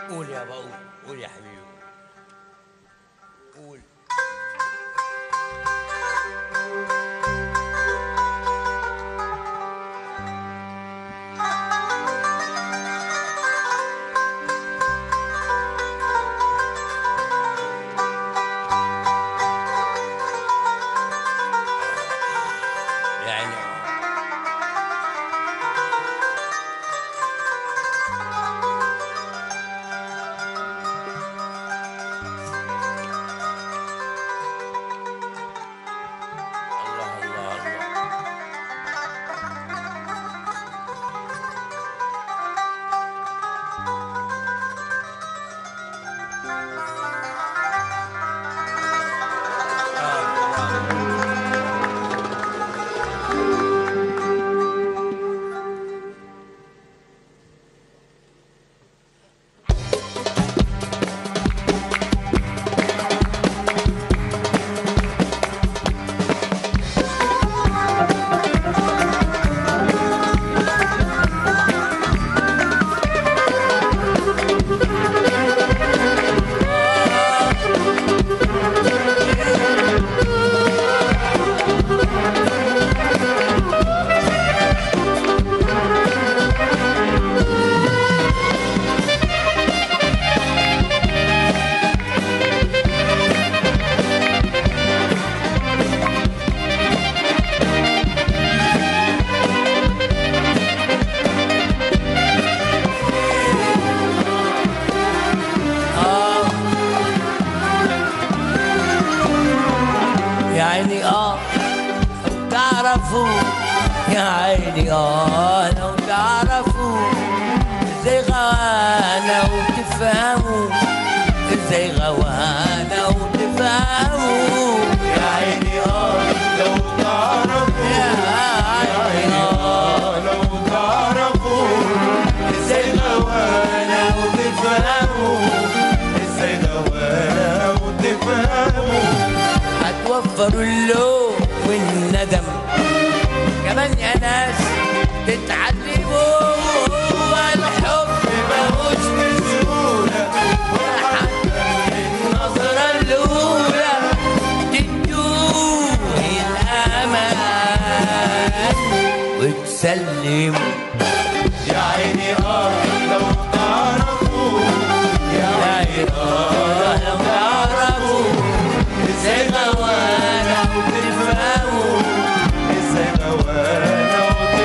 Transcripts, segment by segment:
قول يابا قول قول يا حبيبي قول يعني الله الله الله يا عيني اه لو تعرفوا يا عيني اه لو تعرفوا ازاي غوانا وتفهموا ازاي غوانا وتفهموا يا عيني اه لو تعرفوا يا عيني اه لو تعرفوا ازاي غوانا وتفهموا ازاي غوانا وتفهموا هتوفروا اللوم والندم كمان يا ناس تتعلموا والحب ماهوش بسهولة ولا حتى النظرة الأولى تدوه الأمان وتسلموا يا عيني اه لو تعرفوا يا يا عيني إرادة لو تعرفوا ازاي غوانا وتفهموا ازاي غوانا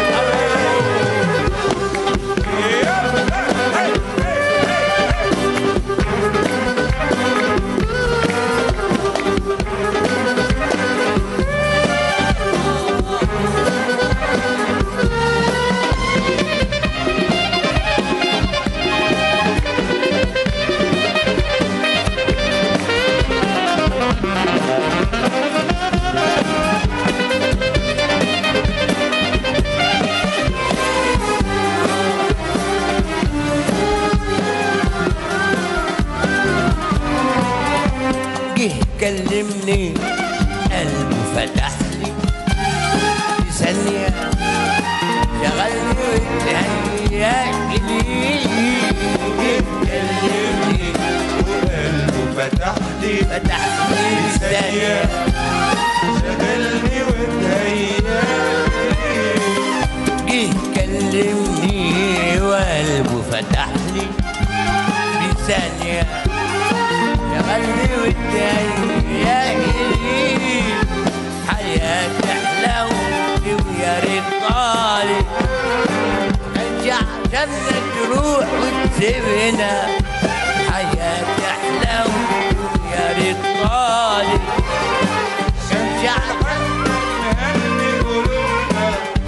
جه كلمني قلبه فتح لي في ثانية شغلني واتهيأ لي جه كلمني وقلبه فتح لي فتح لي في ثانية شغلني وتهيألي جه كلمني وقلبه فتح لي في ثانية شغلني واتهيأ لي حياة أحلى ويا ريت طالي ارجع عشان تروح وتسيبنا حياة أحلى ويا ريت طالي ارجع نهني قلوبنا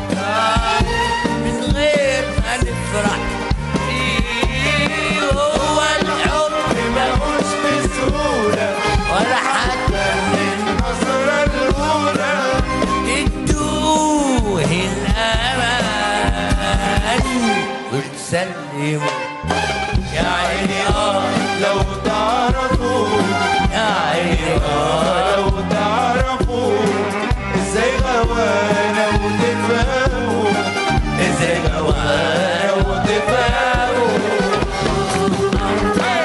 من غير ما نفرح فيه هو الحب ماهوش بسهولة ولا حتى النظرة الأولى تدوه الأمان وتسلموا يا عيني اه لو تعرفوا يا عيني اه لو تعرفوا ازاي غوانا وتفهموا ازاي غوانا وتفهموا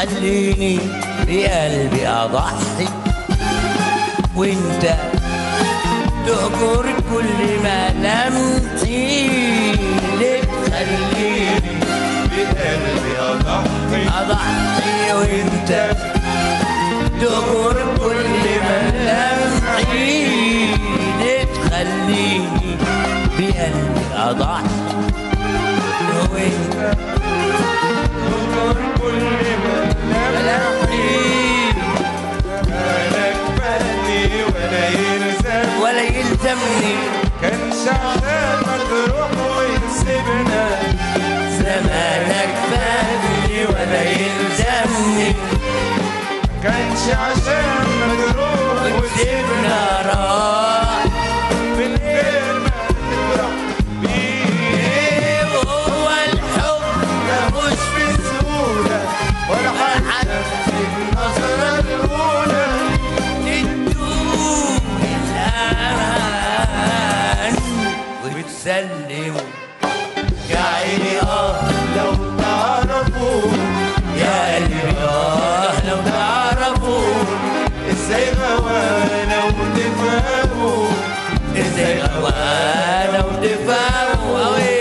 تخليني بقلبي اضحي وانت تهجر كل ما لمتي ليه تخليني بقلبي أضحي اضحي وانت تهجر كل ما لمتي ليه تخليني بقلبي اضحي وانت تغر كل ما لمتي ولا كفاني ولا يلزم ولا يلزمني كان شعبان مجروح ويسيبنا زمانك فهمني ولا يلزمني كانش عشان مجروح وسيبنا وتسيبنا راح من غير ما تفرح بيه وهو الحب لا مش بسهولة ولا حتى في النظرة الأولى تدوم الأمان وتسلم يا عيني اه لو تعرفوا يا قلبي اه لو تعرفوا ازاي غوانا وتفهموا ازاي غوانا وتفهموا اوي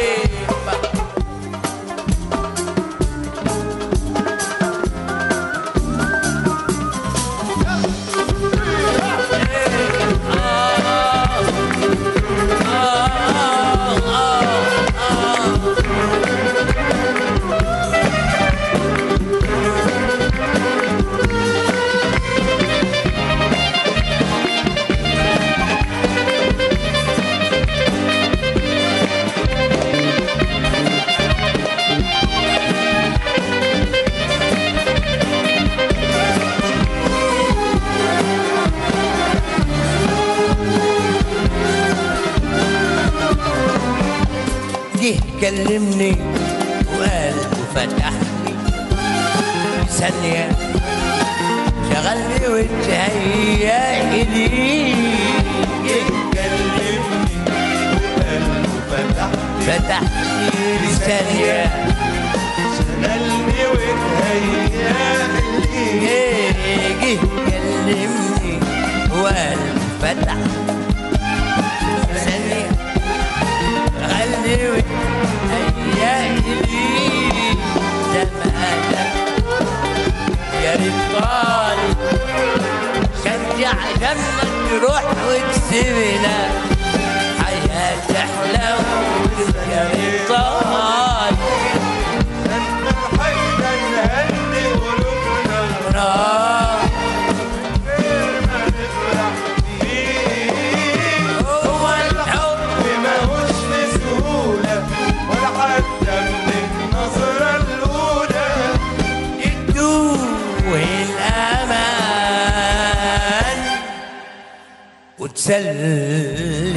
جه كلمني وقلبه فتحني ثانية شغلني وتهيأ لي جه كلمني وقلبه فتح فتحني ثانية شغلني وتهيألي جه جه كلمني وقلبه فتح ثانية خلي وتهيأ لي زمانك يا ريت طالب شجع عشان تروح وتسيبنا حياة تحلى يا ريت طالب أنت الحيدة نهدي قلوبنا راح غير ما نفرح بيه هو الحب ماهوش بسهولة ولا حتى من النظرة الأولى تدوه الأمان وتسلم